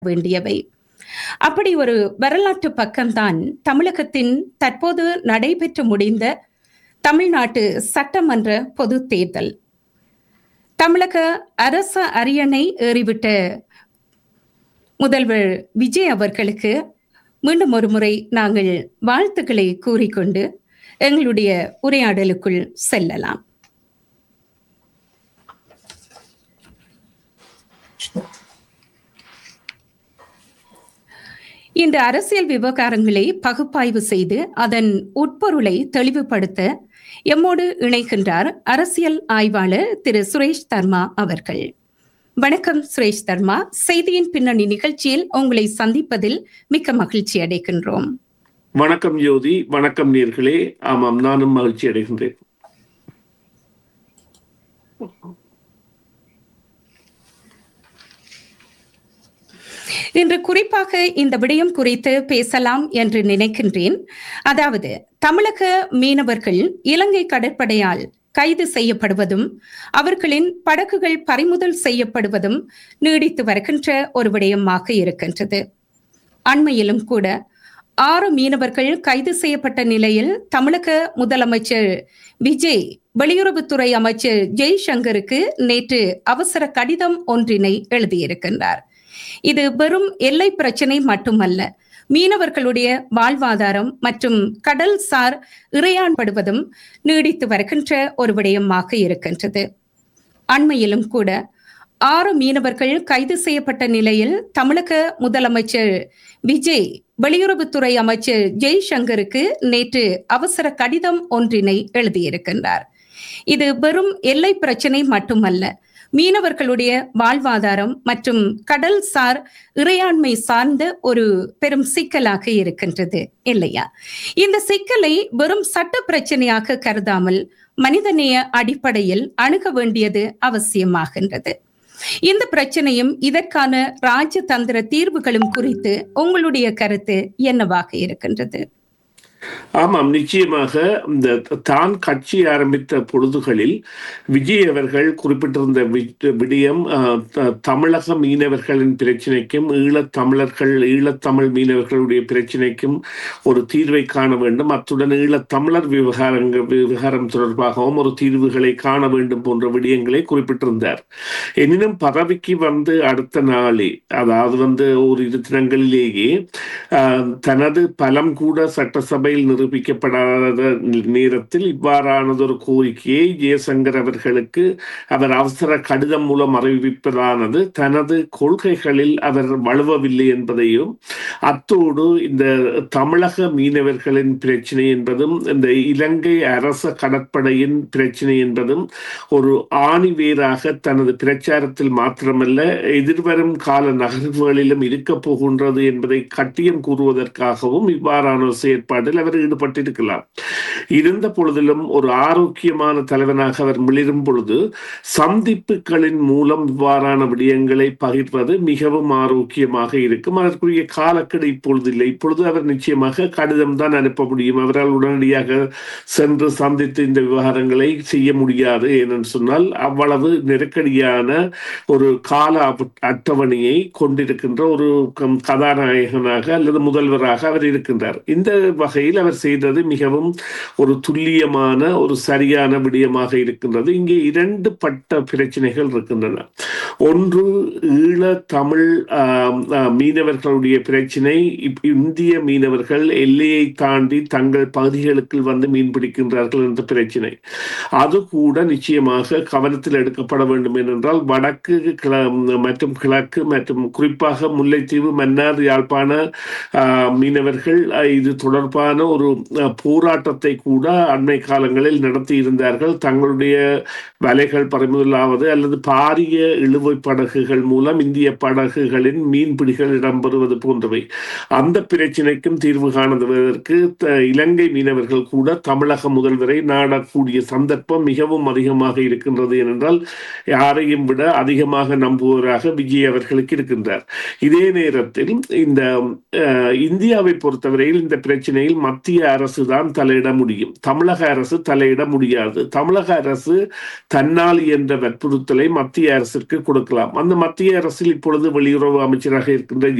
வேண்டியவை அப்படி ஒரு வரலாற்று பக்கம்தான் தமிழகத்தின் தற்போது நடைபெற்று முடிந்த தமிழ்நாட்டு சட்டமன்ற பொது தேர்தல் தமிழக அரச அரியணை ஏறிவிட்ட முதல்வர் விஜய் அவர்களுக்கு மீண்டும் ஒரு முறை நாங்கள் வாழ்த்துக்களை கூறிக்கொண்டு எங்களுடைய உரையாடலுக்குள் செல்லலாம் இந்த அரசியல் விவகாரங்களை பகுப்பாய்வு செய்து அதன் உட்பொருளை தெளிவுபடுத்த எம்மோடு இணைகின்றார் அரசியல் ஆய்வாளர் திரு சுரேஷ் தர்மா அவர்கள் வணக்கம் சுரேஷ் தர்மா செய்தியின் பின்னணி நிகழ்ச்சியில் உங்களை சந்திப்பதில் மிக்க மகிழ்ச்சி அடைகின்றோம் வணக்கம் யோதி வணக்கம் நேர்களே ஆமாம் நானும் மகிழ்ச்சி அடைகின்றேன் இன்று குறிப்பாக இந்த விடயம் குறித்து பேசலாம் என்று நினைக்கின்றேன் அதாவது தமிழக மீனவர்கள் இலங்கை கடற்படையால் கைது செய்யப்படுவதும் அவர்களின் படகுகள் பறிமுதல் செய்யப்படுவதும் நீடித்து வருகின்ற ஒரு விடயமாக இருக்கின்றது அண்மையிலும் கூட ஆறு மீனவர்கள் கைது செய்யப்பட்ட நிலையில் தமிழக முதலமைச்சர் விஜய் வெளியுறவுத்துறை அமைச்சர் ஜெய்சங்கருக்கு நேற்று அவசர கடிதம் ஒன்றினை எழுதியிருக்கின்றார் இது வெறும் எல்லை பிரச்சனை மட்டுமல்ல மீனவர்களுடைய வாழ்வாதாரம் மற்றும் கடல் சார் இறையான்படுவதும் நீடித்து வருகின்ற ஒரு விடயமாக இருக்கின்றது அண்மையிலும் கூட ஆறு மீனவர்கள் கைது செய்யப்பட்ட நிலையில் தமிழக முதலமைச்சர் விஜய் வெளியுறவுத்துறை அமைச்சர் ஜெய்சங்கருக்கு நேற்று அவசர கடிதம் ஒன்றினை எழுதியிருக்கின்றார் இது வெறும் எல்லை பிரச்சனை மட்டுமல்ல மீனவர்களுடைய வாழ்வாதாரம் மற்றும் கடல் சார் இறையாண்மை சார்ந்த ஒரு பெரும் சிக்கலாக இருக்கின்றது இல்லையா இந்த சிக்கலை வெறும் சட்ட பிரச்சனையாக கருதாமல் மனிதநேய அடிப்படையில் அணுக வேண்டியது அவசியமாகின்றது இந்த பிரச்சனையும் இதற்கான ராஜதந்திர தீர்வுகளும் குறித்து உங்களுடைய கருத்து என்னவாக இருக்கின்றது ஆமாம் நிச்சயமாக இந்த தான் கட்சி ஆரம்பித்த பொழுதுகளில் விஜய் அவர்கள் குறிப்பிட்டிருந்த விடயம் தமிழக மீனவர்களின் பிரச்சனைக்கும் ஈழத் தமிழர்கள் ஈழத்தமிழ் மீனவர்களுடைய பிரச்சனைக்கும் ஒரு தீர்வை காண வேண்டும் அத்துடன் ஈழத்தமிழர் விவகாரங்கள் விவகாரம் தொடர்பாகவும் ஒரு தீர்வுகளை காண வேண்டும் போன்ற விடயங்களை குறிப்பிட்டிருந்தார் எனினும் பதவிக்கு வந்து அடுத்த நாளே அதாவது வந்து ஒரு இரு தினங்களிலேயே தனது பலம் கூட சட்டசபையில் நிரூபிக்கப்படாத நேரத்தில் இவ்வாறானதொரு கோரிக்கையை ஜெயசங்கர் அவர்களுக்கு அவர் அவசர கடிதம் மூலம் அறிவிப்பதானது தனது கொள்கைகளில் அவர் வலுவவில்லை என்பதையும் அத்தோடு இந்த தமிழக மீனவர்களின் பிரச்சனை என்பதும் இந்த இலங்கை அரச கடற்படையின் பிரச்சனை என்பதும் ஒரு ஆணிவேராக தனது பிரச்சாரத்தில் மாத்திரமல்ல எதிர்வரும் கால நகர்வுகளிலும் இருக்க போகின்றது என்பதை கட்டியம் கூறுவதற்காகவும் இவ்வாறான செயற்பாட்டில் அவர் ஈடுபட்டிருக்கலாம் இருந்த பொழுதிலும் ஒரு ஆரோக்கியமான தலைவனாக அவர் மிளிரும் பொழுது சந்திப்புகளின் மூலம் இவ்வாறான விடயங்களை பகிர்வது மிகவும் ஆரோக்கியமாக இருக்கும் அதற்குரிய காலக்கெடு இப்பொழுது இல்லை இப்பொழுது அவர் நிச்சயமாக கடிதம் தான் அனுப்ப முடியும் அவரால் உடனடியாக சென்று சந்தித்து இந்த விவகாரங்களை செய்ய முடியாது ஏனென்று சொன்னால் அவ்வளவு நெருக்கடியான ஒரு கால அட்டவணையை கொண்டிருக்கின்ற ஒரு கதாநாயகனாக அல்லது முதல்வராக அவர் இருக்கின்றார் இந்த வகையில் அவர் செய்தது மிகவும் ஒரு துல்லியமான ஒரு சரியான விடயமாக இருக்கின்றது இங்கே இரண்டு பட்ட பிரச்சனைகள் இருக்கின்றன ஒன்று ஈழ தமிழ் மீனவர்களுடைய பிரச்சனை இந்திய மீனவர்கள் எல்லையை தாண்டி தங்கள் பகுதிகளுக்கு வந்து மீன் பிடிக்கின்றார்கள் என்ற பிரச்சனை அது கூட நிச்சயமாக கவனத்தில் எடுக்கப்பட வேண்டும் ஏனென்றால் வடக்கு மற்றும் கிழக்கு மற்றும் குறிப்பாக முல்லைத்தீவு மன்னார் யாழ்ப்பாண மீனவர்கள் இது தொடர்பான ஒரு போராட்டத்தை கூட அண்மை காலங்களில் நடத்தி இருந்தார்கள் தங்களுடைய வலைகள் பறிமுதலாவது அல்லது பாரிய இழுவை படகுகள் மூலம் இந்திய படகுகளின் மீன்பிடிகள் இடம்பெறுவது போன்றவை அந்த பிரச்சினைக்கும் தீர்வு காணுவதற்கு இலங்கை மீனவர்கள் கூட தமிழக முதல்வரை நாடக்கூடிய சந்தர்ப்பம் மிகவும் அதிகமாக இருக்கின்றது ஏனென்றால் யாரையும் விட அதிகமாக நம்புவராக விஜய் அவர்களுக்கு இருக்கின்றார் இதே நேரத்தில் இந்த இந்தியாவை பொறுத்தவரையில் இந்த பிரச்சனையில் மத்திய அரசு தான் தலையிட முடியும் தமிழக அரசு தலையிட முடியாது தமிழக அரசு தன்னால் என்ற வற்புறுத்தலை மத்திய அரசிற்கு கொடுக்க கொடுக்கலாம் அந்த மத்திய அரசில் இப்பொழுது வெளியுறவு அமைச்சராக இருக்கின்ற